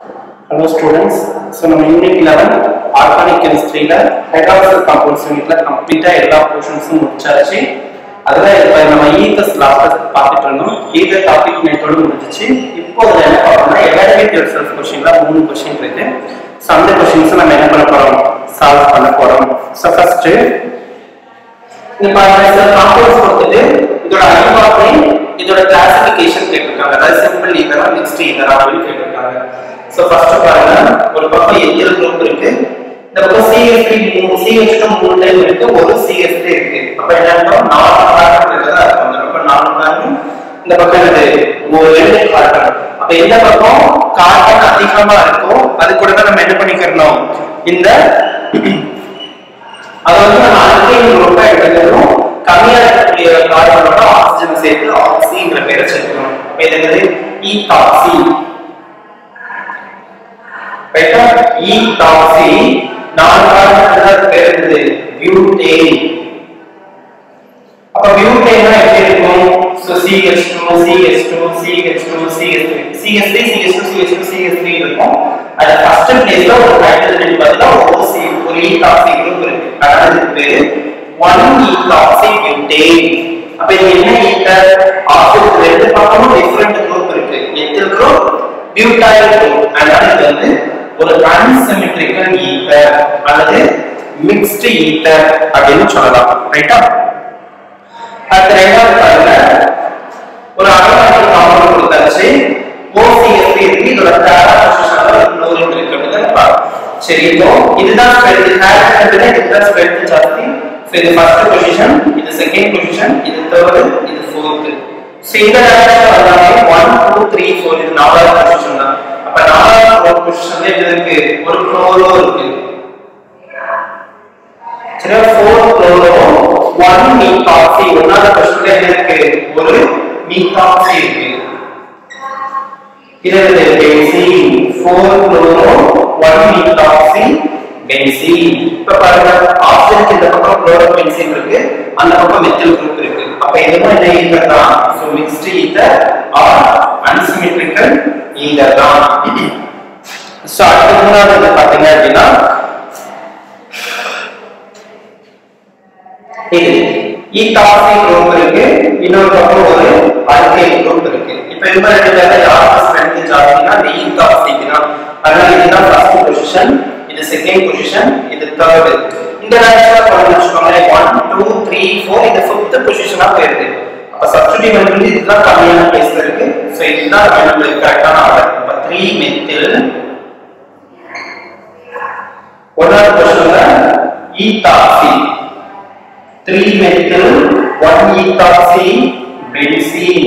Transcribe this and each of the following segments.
Hello students so நம்ம unit eleven organic கெமிஸ்ட்ரியில் hydroxyl compounds யூனிட்ல கம்ப்ளீட்டாக எல்லா போர்ஷன்ஸும் முடிச்சாச்சு அதில் இப்போ நம்ம ஈகஸ் லாஸ்ட் பார்த்துட்டு இருந்தோம் ஈக டாபிக் நேற்றோடு முடிஞ்சிச்சு இப்போ அதில் என்ன பார்க்கணும்னா எவாலுவேட் யுவர் செல்ஃப் கொஷினில் மூணு கொஷின் இருக்கு ஸோ அந்த கொஷின்ஸை நம்ம என்ன பண்ண போகிறோம் சால்வ் பண்ண போகிறோம் ஸோ ஃபர்ஸ்ட்டு இந்த பாருங்க சார் காம்பவுண்ட்ஸ் கொடுத்துட்டு இதோட அனிமாக்னி இதோட கிளாசிஃபிகேஷன் கேட்டிருக்காங்க அதாவது சிம்பிள் ஈதரா மிக்ஸ்ட் ஈதரா அப்படின்னு கேட்டிருக்காங்க ஸோ ஃபர்ஸ்ட் பாருங்க ஒரு பக்கம் எத்தனை குரூப் இருக்கு இந்த பக்கம் சிஎஸ்டி மூணு சிஎஸ் மூணு டைம் இருக்கு ஒரு சிஎஸ்டி இருக்கு அப்ப என்ன அர்த்தம் நாலு கார்பன் இருக்கிறதா இருக்கும் அந்த பக்கம் நாலு கார்பன் இந்த பக்கம் இது ஒரு ரெண்டு கார்பன் அப்ப எந்த பக்கம் கார்பன் அதிகமா இருக்கோ அது கூட தான் நம்ம என்ன பண்ணிக்கிறோம் இந்த அது வந்து நம்ம அல்கைன் குரூப்பா எடுத்துக்கணும் கம்மியா இருக்கக்கூடிய கார்பனோட ஆக்சிஜன் சேர்த்து ஆக்சிங்கிற பேரை சேர்க்கணும் அப்ப இது என்னது ஈகாக்சி ரைட்டா ஈகாக்சி நாலு கார்பன் பேர் என்னது பியூட்டேன் அப்ப பியூட்டேன்னா எப்படி இருக்கும் so CH2 CH2 CH2 CH3 CH3 CH2 CH2 CH3 இருக்கும் அது ஃபர்ஸ்ட் பிளேஸ்ல ஒரு ஹைட்ரஜன் பதிலா ஒரு சி ஒரு ஈகாக்சி குரூப் இருக்கு அதனால இதுக்கு பேரு 1 ஈகாக்சி பியூட்டேன் அப்ப இது என்ன ஈத்தர் ஆக்சிஜன் ரெண்டு பக்கமும் டிஃபரண்ட் குரூப் இருக்கு எத்தில் குரூப் பியூட்டாயில் குரூப் அதனால இது வந்து ஒரு அன்சிமெட்ரிக்கல் ஈத்தர் அல்லது மிக்ஸ்டு ஈத்தர் அப்படின்னு சொல்லலாம் ரைட்டா அடுத்த ரெண்டாவது பாருங்க ஒரு அரோமேட்டிக் காம்பவுண்ட் கொடுத்தாச்சு OCSP இருக்கு இதோட பேரா பொசிஷன்ல குளோரின் இருக்கு அப்படின்னு பார்ப்போம் சரி இப்போ இதுதான் ஸ்ட்ரென்த் ஹைட்ரஜன் இதுதான் ஸ்ட்ரென்த் ஜாஸ்தி சோ இது ஃபர்ஸ்ட் பொசிஷன் இது செகண்ட் பொசிஷன் இது தேர்ட் இது ஃபோர்த் சோ இந்த டைரக்ஷன் வந்தாலே 1 2 3 4 இது நாலாவது பொசிஷன் தான் அப்ப நாலாவது பொசிஷன்ல இது இருக்கு ஒரு குளோரோ இருக்கு சரி 4 குளோரோ 1 மீத்தாக்சி ஒன்னாவது பொசிஷன்ல என்ன இருக்கு ஒரு மீத்தாக்சி இருக்கு இது என்னது பென்சீன் 4 குளோரோ 1 மீத்தாக்சி பென்சீன் இப்ப பாருங்க ஆக்சிஜன் இந்த பக்கம் குளோரோ பென்சீன் இருக்கு அந்த பக்கம் மெத்தில் குரூப் இருக்கு அப்ப இதுவும் என்ன ஈதர் தான் so mixed ether or unsymmetrical ether தான் சோ அடுத்த மூணாவது பாத்தீங்க அப்படின்னா இது ஈகாசி குரூப் இருக்கு இன்னொரு பக்கம் ஒரு அல்கைல் குரூப் இருக்கு இப்போ இந்த ரெண்டு பேர்ல யாருக்கு ஸ்ட்ரென்த் ஜாஸ்தினா இந்த ஈகாசிக்கு தான் அதனால இதுதான் ஃபர்ஸ்ட் பொசிஷன் இது செகண்ட் பொசிஷன் இது தேர்ட் இந்த டைரக்ஷன்ல போறோம்னு வச்சுக்கோங்களேன் 1 2 3 4 இது ஃபிஃப்த் பொசிஷனா போயிருக்கு அப்ப சப்ஸ்டிட்யூட் வந்து இதுதான் கம்மியான பிளேஸ்ல இருக்கு சோ இதுதான் நம்மளுக்கு கரெக்டான ஆர்டர் அப்ப 3 மெத்தில் ஒன்னாவது பொசிஷன்ல ஈதாக்சி 3 methyl 1 ethoxy benzene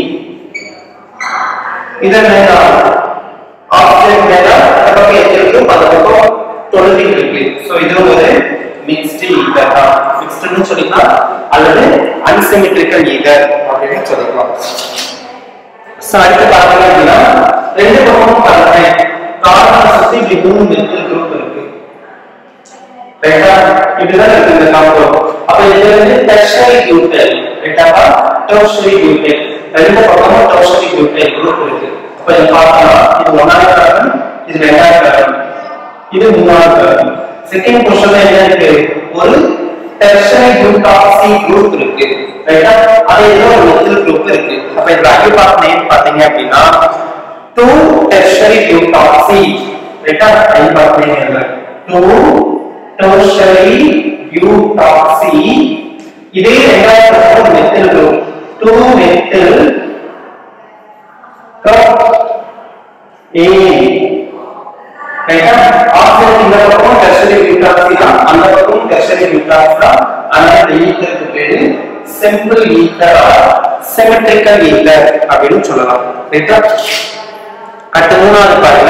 இதன் மேல ஆக்சிஜன் மேல பக்கம் எத்திருக்கு அந்த பக்கம் தொழுதி இருக்கு சோ இது ஒரு மிக்ஸ்டு ஈதர் தான் மிக்ஸ்டுன்னு சொல்லிக்கலாம் அல்லது அன்சிமெட்ரிக்கல் ஈதர் அப்படின்னு சொல்லிக்கலாம் சோ அடுத்து பாத்தீங்க அப்படின்னா ரெண்டு பக்கமும் பாருங்க கார்பனை சுத்தி இப்படி மூணு மெத்தில் குரூப் இருக்கு ரைட்டா இப்படிதான் இருக்கு இந்த காம்பவுண்ட் அப்ப இது வந்து டெர்ஷரி பியூட்டைல் ரைட்டாப்பா டெர்ஷரி பியூட்டைல் ரெண்டு பக்கமும் டெர்ஷரி பியூட்டைல் குரூப் இருக்கு அப்ப இது பார்க்கலாம் இது ஒன்னாவது கார்பன் இது ரெண்டாவது கார்பன் இது மூணாவது கார்பன் செகண்ட் பொசிஷன்ல என்ன இருக்கு ஒரு டெர்ஷரி பியூட்டாக்சி குரூப் இருக்கு ரைட்டா அதே இதுல ஒரு மெத்தில் குரூப் இருக்கு அப்ப இந்த அக்யூபாத் நேம் பாத்தீங்க அப்படின்னா டூ டெர்ஷரி பியூட்டாக்சி ரைட்டா அக்யூபாத் நேம் என்ன டூ tertiary butoxy இதே ரெண்டாயிரத்தி மெத்தில் குரூப் டூ மெத்தில் ஏ ரைட்டா ஆக்சிஜன் இந்த பக்கம் டெர்ஷரி பியூட்டாக்சி தான் அந்த பக்கம் டெர்ஷரி பியூட்டாக்சி தான் அதனால இந்த ஈத்தருக்கு பேரு சிம்பிள் ஈத்தர் சிமெட்ரிக்கல் ஈத்தர் அப்படின்னு சொல்லலாம் ரைட்டா அடுத்த மூணாவது பாருங்க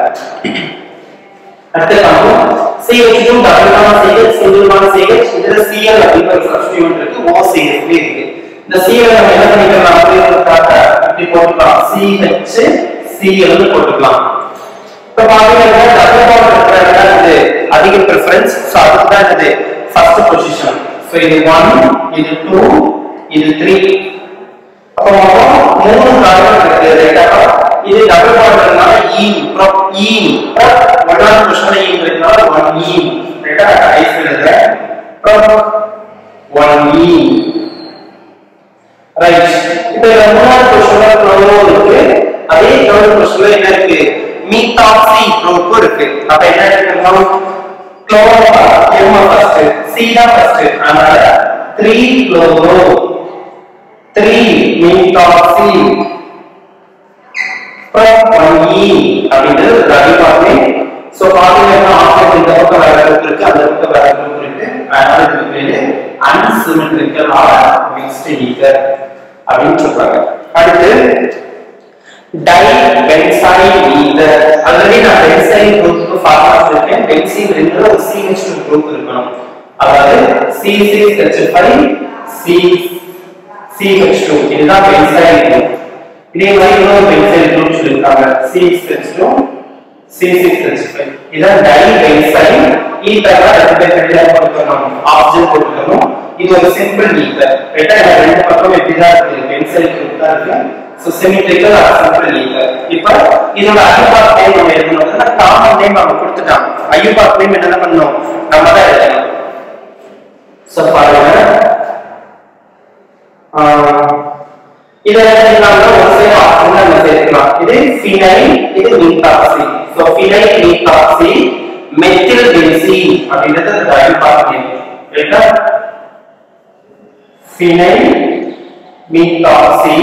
அடுத்த காம்பவுண்ட் CH2 டபுளான CH சிங்கிளான CH இதுல Cl அப்படிங்கிற ஒரு சப்ஸ்டிட்யூட் இருக்கு OCH இருக்கு இந்த Cl நம்ம என்ன பண்ணிக்கலாம் அப்படிங்கறதுக்காக இப்படி போட்டுக்கலாம் CH Cl னு போட்டுக்கலாம் இப்ப பாத்தீங்கன்னா டபுள் பாண்ட் இருக்கிறதுனால இது அதிக பிரெஃபரன்ஸ் சோ அதுக்கு தான் இது ஃபர்ஸ்ட் பொசிஷன் சோ இது 1 இது 2 இது 3 அப்போ மொத்தம் மூணு கார்பன் இருக்கு ரைட்டா இது டபுள் பாண்ட்னால ஈ ஈன் ஒன்றாவது கொஸ்டின்ல ஈன் இருக்கனால ஒன் ஈன் ரைட்டா ஐஸ் எழுதுறேன் ஒன் ஈன் ரைட் இப்போ இந்த மூணாவது கொஸ்டின்ல க்ளோரோ இருக்கு அதே தேர்ட் கொஸ்டின்ல என்ன இருக்கு மீத்தாக்சி குரூப் இருக்கு அப்ப என்ன எடுக்கணும் க்ளோரோ எம் ஃபர்ஸ்ட் சி தான் ஃபர்ஸ்ட் அதனால 3 க்ளோரோ 3 மீத்தாக்சி அப்புறம் 1E அப்படின்றது ரவி பார்த்தேன் சோ பாத்தீங்கன்னா ஆப்ஜெக்ட் இந்த பக்கம் வேற குரூப் இருக்கு அந்த பக்கம் வேற குரூப் இருக்கு அதனால இதுக்கு பேரு அன்சிமெட்ரிக்கல் ஆர் மிக்ஸ்டு ஈத்தர் அப்படின்னு சொல்றாங்க அடுத்து டை பென்சைல் ஈதர் ஆல்ரெடி நான் பென்சைல் குரூப்புக்கு ஃபார்முலா சொல்லிருக்கேன் பென்சைல் ரெண்டுல ஒரு CH2 குரூப் இருக்கணும் அதாவது C6H5 C CH2 இதுதான் பென்சைல் குரூப் இதே மாதிரி இன்னொரு பென்சைல் குரூப் சொல்லிருக்காங்க C6H2 C6H5 இதான் டை பென்சைல் ஈதர்ல ரெண்டு பேர் ரெண்டு போட்டுக்கணும் ஆக்சிஜன் போட்டுக்கணும் இது ஒரு சிம்பிள் ஈதர் ரைட்டா இந்த ரெண்டு பக்கம் எப்படிதான் இருக்கு பென்சைல் குரூப் தான் இருக்கு so symmetrical or simple ether இப்போ இதோட ஐயூபாக் நேம் நம்ம எழுதணும்னா காமன் நேம் நம்ம கொடுத்துட்டோம் ஐயூபாக் நேம் என்ன பண்ணணும் நம்ம தான் எழுதணும் சோ பாருங்க இத நம்ம ஒரு சைடு ஆப்ஷன் நம்ம சேர்க்கலாம் இது ஃபினைல் இது methoxy so phenyl methoxy methyl benzene அப்படின்றது அந்த ஐயூபாக் நேம் ரைட்டா ஃபினைல் மீத்தாக்சி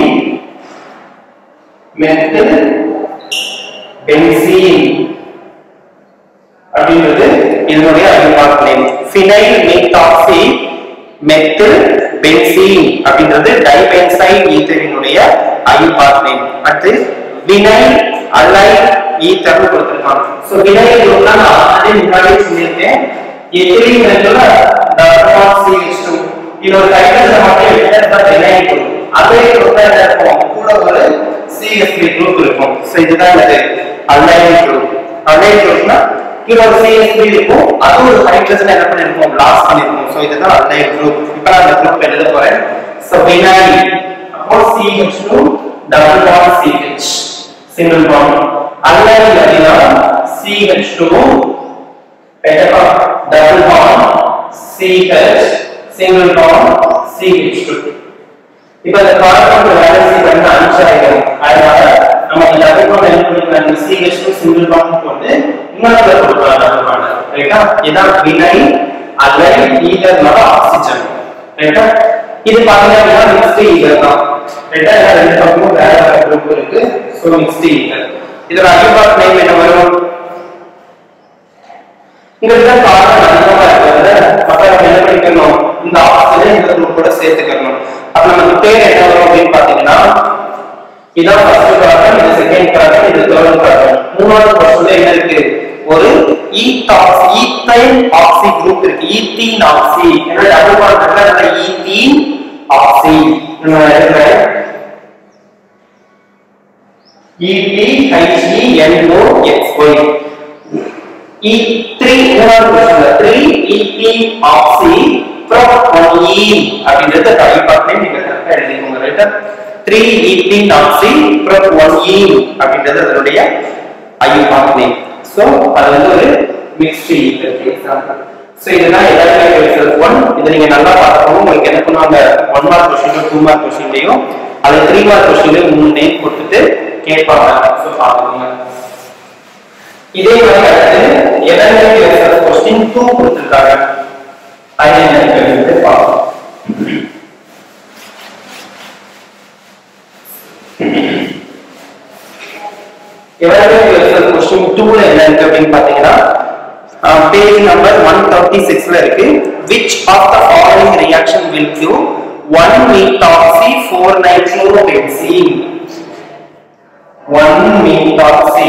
மெத்தில் பென்சீன் அப்படின்றது இதனுடைய IUPAC name phenyl methoxy methyl benzene அப்படின்றது டைபென்சைல் ஈத்தரினுடைய ஐயூபாக் நேம் அடுத்து வினைல் அலைல் ஈத்தர்னு கொடுத்திருக்காங்க சோ வினைல் குரூப்ல நான் ஆல்ரெடி முன்னாடியே சொல்லியிருக்கேன் எத்திலீன் இருக்குல்ல CH2 இதோட ஹைட்ரஜன் மட்டும் எடுத்தா வினைல் குரூப் அதே குரூப்ல என்ன இருக்கும் கூட ஒரு CH3 குரூப் இருக்கும் சோ இதுதான் இது அலைல் குரூப் அலைல் குரூப்னா கீழ ஒரு CH3 இருக்கும் அது ஒரு ஹைட்ரஜன் என்ன பண்ணிருக்கும் லாஸ் பண்ணிருக்கும் சோ இதுதான் அலைல் குரூப் இப்போ நான் அந்த குரூப் எழுத போறேன் சோ வினைல் அப்போ CH2 double bond CH single bond allyl அப்படின்னா CH2 பெட்டா double bond CH single bond CH2 இப்போ இந்த கார்பன் வேலன்சி பண்ண அனுப்பிச்சாயிடும் அதனால நம்ம இந்த டபுள் பாண்ட் என்ன பண்ணிக்கலாம் இந்த CH2 சிங்கிள் பாண்ட் போட்டு இன்னொரு கொடுக்கலாம் டபுள் பாண்ட் ரைட்டா இதான் வினைல் அலைல் ஈதர்னால ஆக்சிஜன் ரைட்டா இது பாத்தீங்க அப்படின்னா மிக்ஸ்டு ஈதர் தான் ரைட்டா இதுல ரெண்டு பக்கமும் வேற வேற குரூப் இருக்கு சோ மிக்ஸ்டு ஈதர் இதோட ஐயூபாக் நேம் என்ன வரும் இங்க இருக்க கார்பன் அதிகமா இருக்கிறது அப்ப நம்ம என்ன பண்ணிக்கணும் இந்த ஆக்சிஜன் இந்த குரூப்போட சேர்த்துக்கணும் அப்ப நமக்கு பேர் என்ன வரும் அப்படின்னு பாத்தீங்கன்னா இதான் ஃபர்ஸ்ட் கார்பன் இது செகண்ட் கார்பன் இது தேர்ட் கார்பன் மூணாவது கொஸ்டின்ல என்ன இருக்கு ஒரு ஈத்தாக்ஸ் ஈத்தைன் ஆக்சி குரூப் இருக்கு ஈத்தீன் ஆக்சி என்ன டபுள் பாண்ட் இருக்குல்ல அதுல ஈத்தீன் ஆக்சி நான் எழுதுறேன் ETHENOXY E3 மூணாவது கொஸ்டின்ல 3 ஈத்தீன் ஆக்சி from 1 அப்படிங்கறத டைப் பண்ணி நீங்க கரெக்டா எழுதிக்கோங்க ரைட்டா 3 ஈத்தீன் ஆக்சி from 1 அப்படின்றது அதனுடைய ஐயூபாக் நேம் சோ அது வந்து ஒரு மிக்ஸ்டு ஈத்தர் எக்ஸாம்பிள் சோ இதெல்லாம் எல்லாருமே எக்ஸல் 1 இதை நீங்க நல்லா பார்க்கணும் உங்களுக்கு என்ன பண்ணுவாங்க 1 மார்க் கொஸ்டின் 2 மார்க் கொஸ்டின்லயும் அது 3 மார்க் கொஸ்டின்லயும் மூணு நேம் கொடுத்துட்டு கேட்பாங்க சோ பாத்துக்கோங்க இதே மாதிரி அடுத்து எலமெண்ட் எக்ஸல் கொஸ்டின் 2 கொடுத்திருக்காங்க அது என்னன்னு பார்ப்போம் எவாலுவேட் யுவர் கொஸ்டின் 2 ல என்ன இருக்கு அப்படின்னு பாத்தீங்கன்னா பேஜ் நம்பர் 136 ல இருக்கு which of the following reaction will give 1 methoxy 4 nitrobenzene 1 methoxy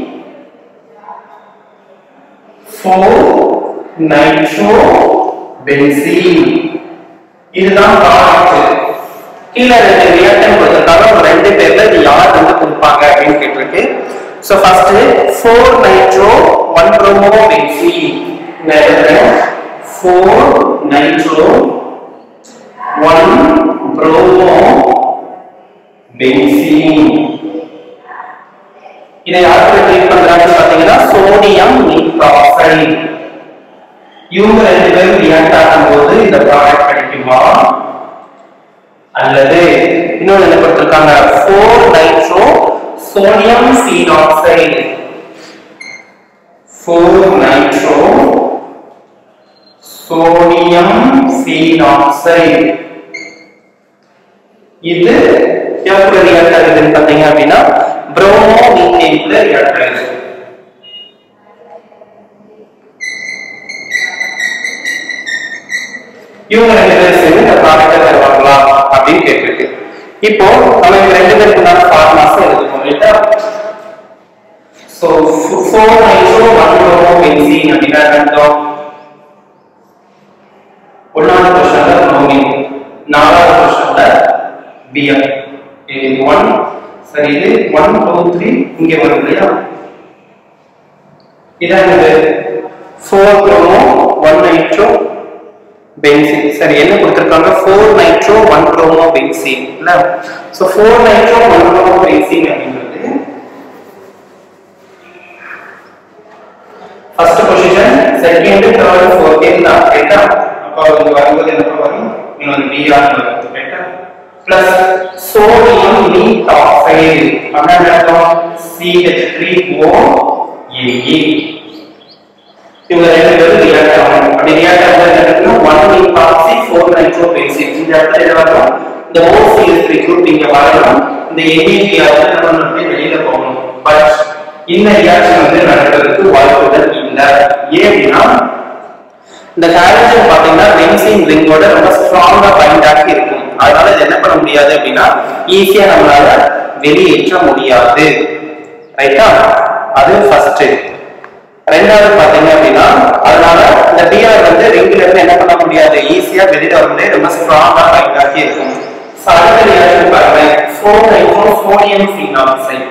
4 nitrobenzene இதுதான் ப்ராடக்ட் கீழே ரெண்டு ரியாக்டன் கொடுத்திருக்காங்க ஒரு ரெண்டு பேர்ல இது யார் வந்து கொடுப்பாங்க அப்படின்னு கேட்டிருக்கு so first 4 nitro 1 bromo benzene இங்க எழுதுறேன் 4 நைட்ரோ 1 புரோமோ பென்சீன் இதை யார் கூட ட்ரீட் பண்றாங்கன்னு பாத்தீங்கன்னா சோடியம் நைட்ராக்சைடு இவங்க ரெண்டு பேரும் ரியாக்ட் ஆகும்போது இந்த ப்ராடக்ட் கிடைக்குமா அல்லது இன்னொன்று என்ன கொடுத்திருக்காங்க four nitro sodium phenoxide four nitro sodium phenoxide இது எப்படி ரியாக்ட் ஆகுதுன்னு பாத்தீங்க அப்படின்னா புரோமோ மீத்தேன்ல ரியாக்ட் ஆகுது இவங்க ரெண்டு பேரும் சேர்ந்து இந்த ப்ராடக்ட்டை தருவாங்களா அப்படின்னு கேட்டிருக்கு இப்போ நம்ம இந்த ரெண்டு பேருக்கு உண்டான ஃபார்மாஸ் எழுதுவோம் இல்லையா so four nitro one bromo benzene அப்படின்னா என்ன அர்த்தம் ஒன்னாவது கொஸ்டின்ல புரோமின் நாலாவது கொஸ்டின்ல பிஎம் இது ஒன் சரி இது ஒன் டூ த்ரீ இங்கே வரும் இல்லையா இதான் இது four chromo one nitro benzene சரி என்ன கொடுத்துருக்காங்க four nitro one chromo benzene இல்ல so four nitro one chromo benzene அப்படின்றது first position second third fourth தான் ரைட்டா அப்போ அது வரும்போது என்ன வரும் இன்னொரு பிஆர் வரும் ரைட்டா பிளஸ் சோடியம் நீட்டாக்சைடு அப்படின்னா என்ன அர்த்தம் CH3O AA இவங்க ரெண்டு பேரும் ரியாக்ட் ஆகணும் அப்படி ரியாக்ட் ஆகும்போது என்ன நடக்கும் one methoxy four nitro benzene இந்த இடத்துல என்ன வரும் இந்த OCH3 குரூப் இங்க வரணும் இந்த NADR என்ன பண்ணணும் வெளியில போகணும் பட் இந்த ரியாக்ஷன் வந்து நடக்கிறதுக்கு வாய்ப்புகள் இல்லை ஏன் அப்படின்னா இந்த ஹாலஜன் பாத்தீங்கன்னா பென்சீன் ரிங்கோட ரொம்ப ஸ்ட்ராங்கா பைண்ட் ஆகி இருக்கும் அதனால இது என்ன பண்ண முடியாது அப்படின்னா ஈஸியா நம்மளால வெளியேற்ற முடியாது ரைட்டா அது ஃபர்ஸ்ட் ரெண்டாவது பாத்தீங்க அப்படின்னா அதனால இந்த பிஆர் வந்து ரிங்ல இருந்து என்ன பண்ண முடியாது ஈஸியா வெளியில வர முடியாது ரொம்ப ஸ்ட்ராங்கா பைண்ட் ஆகி இருக்கும் So, அடுத்த ரியாக்ஷன் பாருங்க ஃபோர் நைட்ரோ சோடியம் ஃபீனாக்சைடு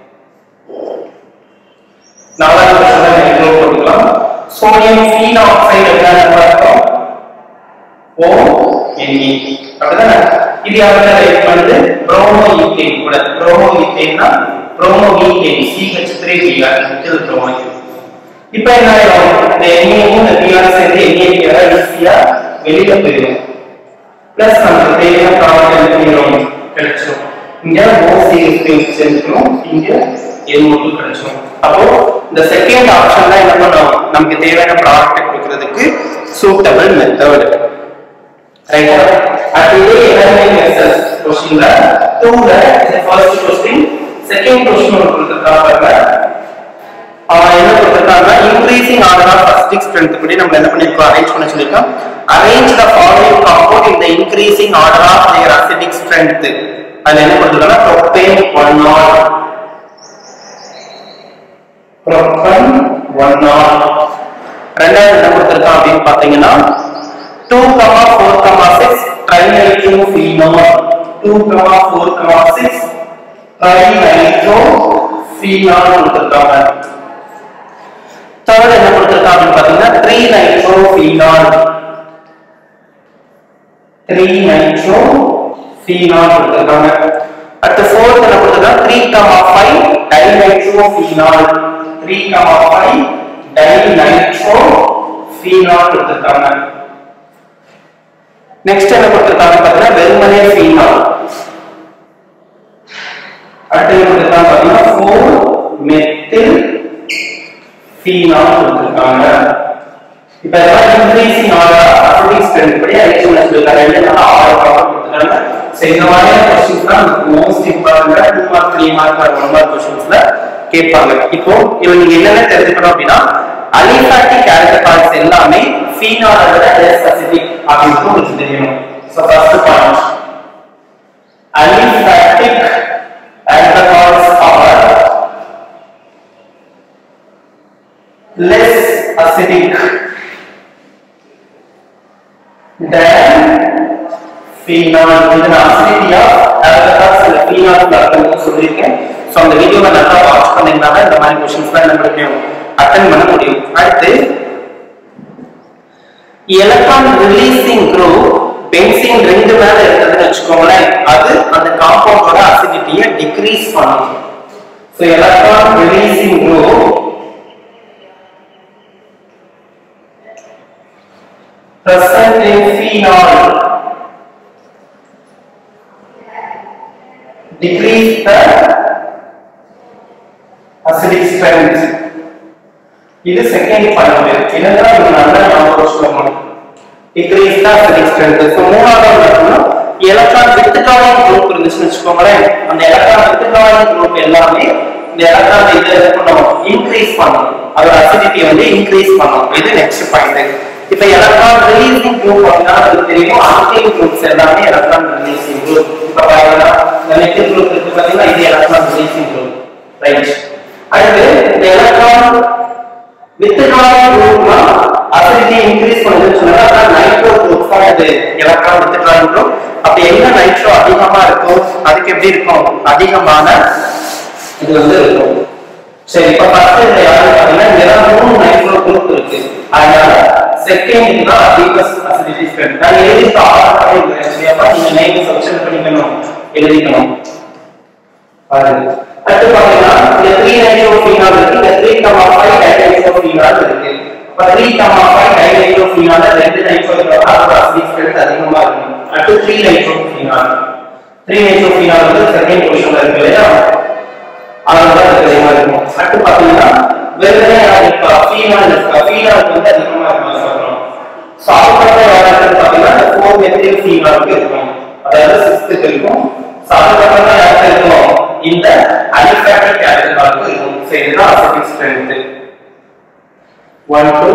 நாலாவது வருஷம் இன்க்ளூட் பண்ணிக்கலாம் சோடியம் ஃபீனாக்சைடு என்ன அர்த்தம் ஓ என்இ அப்படிதானே இது யாருடைய ரைட் பண்ணுது புரோமோ ஈத்தேன் கூட புரோமோ ஈத்தேன்னா புரோமோ ஈத்தேன் CH3 Br இது புரோமோ இப்போ என்ன ஆயிடும் இந்த எண்ணெயும் இந்த பிஆர் சேர்ந்து எண்ணெய் பிஆர் ஈஸியா வெளியில போயிடும் பிளஸ் நமக்கு தேவையான ப்ராடக்ட் என்ன பண்ணிடும் கிடைச்சிடும் இங்க ஓசிஎஸ்பி செஞ்சிடும் இங்க எல்மோட்டு கிடைச்சிடும் அப்போ இந்த செகண்ட் ஆப்ஷன் தான் என்ன பண்ணும் நமக்கு தேவையான ப்ராடக்ட் கொடுக்கிறதுக்கு சூட்டபிள் மெத்தட் ரைட்டா அடுத்தது எலமெண்ட் மெத்தட் கொஸ்டின்ல டூல ஃபர்ஸ்ட் கொஸ்டின் செகண்ட் கொஸ்டின் ஒரு கொடுத்திருக்காங்க பாருங்க அவன் என்ன கொடுத்திருக்காங்க increasing order of acidic strength படி நம்ம என்ன பண்ணிருக்கோம் அரேஞ்ச் பண்ண சொல்லிருக்கோம் arrange the following compound in the increasing order of their acidic strength அதுல என்ன கொடுத்திருக்காங்க propane one not propan one not ரெண்டாவது என்ன கொடுத்திருக்கான் அப்படின்னு பாத்தீங்கன்னா two comma four comma six trinitro phenol two comma four comma six trinitro phenol கொடுத்திருக்காங்க third என்ன கொடுத்திருக்காங்க அப்படின்னு பாத்தீங்கன்னா three nitro phenol three nitro phenol கொடுத்திருக்காங்க அடுத்து ஃபோர்த் என்ன கொடுத்திருக்காங்க three comma five di nitro phenol three comma five di nitro phenol கொடுத்திருக்காங்க நெக்ஸ்ட் என்ன கொடுத்திருக்காங்க பாத்தீங்கன்னா வெறுமனே ஃபீனால் அடுத்து என்ன கொடுத்திருக்காங்க பாத்தீங்கன்னா ஃபோர் மெத்தில் ஃபீனால் கொடுத்திருக்காங்க இப்ப இதெல்லாம் இன்க்ரீசிங் ஆர்டர் அசிட்டிக் ஸ்ட்ரென்த் படி ஐஎஸ்எல் சொல்லிருக்காங்க ரெண்டு ஆறு ப்ராப்ளம் கொடுத்திருக்காங்க சோ இந்த மாதிரியான கொஸ்டின்ஸ் தான் most important two mark three mark or one mark கொஸ்டின்ஸ்ல கேட்பாங்க இப்போ இவங்க நீங்க என்னென்ன தெரிஞ்சுக்கணும் அப்படின்னா அலிஃபாட்டிக் ஆல்கஹால்ஸ் எல்லாமே ஃபீனாலை விட லெஸ் அசிட்டிக் அப்படின்னு உங்களுக்கு தெரியணும் so first point aliphatic alcohols are less acidic than phenol இது நான் acidity of alcohols இல்ல phenol அர்த்தம் சொல்லியிருக்கேன் ஸோ அந்த வீடியோவை நல்லா வாட்ச் பண்ணீங்கன்னா தான் இந்த மாதிரி கொஸ்டின்ஸ்லாம் என்ன பண்ண முடியும் அட்டன் பண்ண முடியும் அடுத்து எலக்ட்ரான் ரிலீசிங் குரூப் பென்சின் ரெண்டு மேல இருக்குதுன்னு வச்சுக்கோங்களேன் அது அந்த காம்பவுண்டோட அசிடிட்டியை டிக்ரீஸ் பண்ணும் so So electron releasing group present in phenol decrease the acidic strength. இது செகண்ட் பாயிண்ட் என்னதான் இது நல்லா ஞாபகம் வச்சுக்கணும் டிக்ரீஸ் தான் acidic strength ஸோ மூணாவது பார்த்தோம்னா எலக்ட்ரான் வித்ட்ராயிங் குரூப் இருந்துச்சுன்னு வச்சுக்கோங்களேன் அந்த எலக்ட்ரான் வித்ட்ராயிங் குரூப் எல்லாமே இந்த எலக்ட்ரான் இதை பண்ணும் இன்க்ரீஸ் பண்ணும் அதோட அசிடிட்டி வந்து இன்க்ரீஸ் பண்ணும் இது நெக்ஸ்ட் பாயிண்ட் இப்போ எலக்ட்ரான் ரிலீசிங் குரூப் அப்படின்னா நமக்கு தெரியும் ஆல்கைல் குரூப்ஸ் எல்லாமே எலக்ட்ரான் ரிலீசிங் குரூப் இப்போ பாத்தீங்கன்னா இந்த மெத்தில் குரூப் இருக்கு பாத்தீங்கன்னா இது எலக்ட்ரான் ரிலீசிங் குரூப் ரைட் அடுத்து இந்த எலக்ட்ரான் வித்ட்ராயிங் குரூப்னா அசிடிட்டி இன்க்ரீஸ் பண்ணுதுன்னு சொன்னா அதான் நைட்ரோ குரூப் தான் இது எலக்ட்ரான் வித்ட்ராயிங் குரூப் அப்ப எங்க நைட்ரோ அதிகமா இருக்கோ அதுக்கு எப்படி இருக்கும் அதிகமான இது வந்து இருக்கும் சரி இப்ப ஃபர்ஸ்ட் இந்த யாரு பாத்தீங்கன்னா இங்க மூணு நைட்ரோ குரூப் இருக்கு அதனால செகண்ட் தான் டீபஸ்ட் அசிடிட்டி ஸ்ட்ரென்த் நான் எழுதி ஆர்டர் இல்லையா நீங்க நைன் சப்ஷன் பண்ணிக்கணும் எழுதிக்கணும் பாருங்க அடுத்து பாத்தீங்கன்னா இந்த த்ரீ நைட்ரோஃபீனால் இருக்கு இந்த த்ரீ கமா ஃபைவ் டைநைட்ரோஃபீனால் இருக்கு இப்ப த்ரீ கமா ஃபைவ் டைநைட்ரோஃபீனால் ரெண்டு நைட்ரோஃபீனால் அதோட அசிடிக் ஸ்ட்ரென்த் அதிகமா இருக்கும் அடுத்து த்ரீ நைட்ரோஃபீனால் த்ரீ நைட்ரோஃபீனால் வந்து செகண்ட் பொசிஷன்ல இருக்கு இல்லையா அதனால அது அதிகமா இருக்கும் அடுத்து பாத்தீங்கன்னா வெறுமனே இருக்கா ஃபீனால் இருக்கா ஃபீனால் வந்து அதிகமா இருக்கும் சொல்றோம் ஸோ அதுக்கப்புறம் யாராவது பாத்தீங்கன்னா இந்த ஃபோர் மெத்தில் ஃபீனாலுக்கு இருக்கும் அதாவது சிக்ஸ்த்துக்கு இருக்கும் ஸோ அதுக்கப்புறம் யாருக்கு இருக்கும் இந்த அலிஃபேட்டிக் ஆல்கஹாலுக்கு இருக்கும் ஸோ இதுதான் அசிட்டிக் ஸ்ட்ரென்த் ஒன் டூ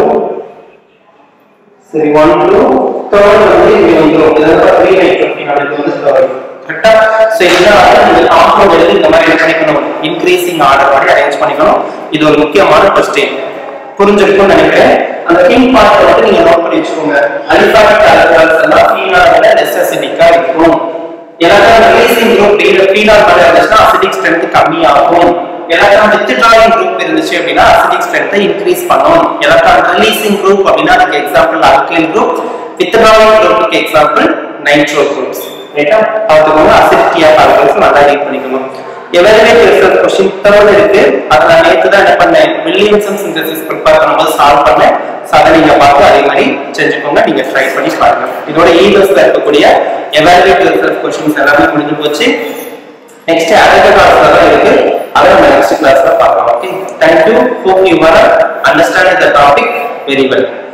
சரி ஒன் டூ தேர்ட் வந்து இங்க வந்துரும் இதெல்லாம் த்ரீ நைட்ரோஃபீனால் இது வந்து தேர்ட் கரெக்டா சோ இதனால இந்த காம்பவுண்ட் எழுதி இந்த மாதிரி என்ன பண்ணிக்கணும் இன்க்ரீசிங் ஆர்டர் மாதிரி அரேஞ்ச் பண்ணிக்கணும் இது ஒரு முக்கியமான கொஸ்டின் புரிஞ்சிருக்கும்னு நினைக்கிறேன் அந்த பின் பார்ட் வந்து நீங்க நோட் பண்ணி வச்சுக்கோங்க அல்பாபெட் ஆல்கஹால்ஸ் எல்லாம் ஃபீனால லெஸ் அசிடிக்கா இருக்கும் எலக்ட்ரான் ரிலீசிங் குரூப் ஃபீனால் மேல இருந்துச்சுன்னா அசிடிக் ஸ்ட்ரென்த் கம்மியாகும் எலக்ட்ரான் வித்ட்ராயிங் குரூப் இருந்துச்சு அப்படின்னா அசிடிக் ஸ்ட்ரென்த்தை இன்க்ரீஸ் பண்ணும் எலக்ட்ரான் ரிலீசிங் குரூப் அப்படின்னா அதுக்கு எக்ஸாம்பிள் ஆல்கைல் குரூப் வித்ட்ராயிங் குரூப்புக்கு எக்ஸாம்பிள் நைட்ரோ குரூப்ஸ் ரைட்டா பார்த்துக்கோங்க அசிடிட்டி ஆஃப் ஆல்கஹால்ஸ் நல்லா ரீட் பண்ணிக்கணும் எவாலுவேட் ரிசல்ட் கொஸ்டின் தேர்ட் இருக்கு அதை நான் நேற்று தான் என்ன பண்ணேன் வில்லியம்சன் சிந்தசிஸ் ப்ரிப்பேர் பண்ணும்போது சால்வ் பண்ணேன் ஸோ அதை நீங்க பார்த்து அதே மாதிரி செஞ்சுக்கோங்க நீங்க ட்ரை பண்ணி பாருங்க இதோட இமெயில்ஸ்ல இருக்கக்கூடிய எவாலுவேட் ரிசல்ட் கொஸ்டின்ஸ் எல்லாமே முடிஞ்சு போச்சு நெக்ஸ்ட் அடுத்த கிளாஸ்ல தான் இருக்கு அதை நம்ம நெக்ஸ்ட் கிளாஸ்ல பார்க்கலாம் okay thank you hope you are understand the topic very well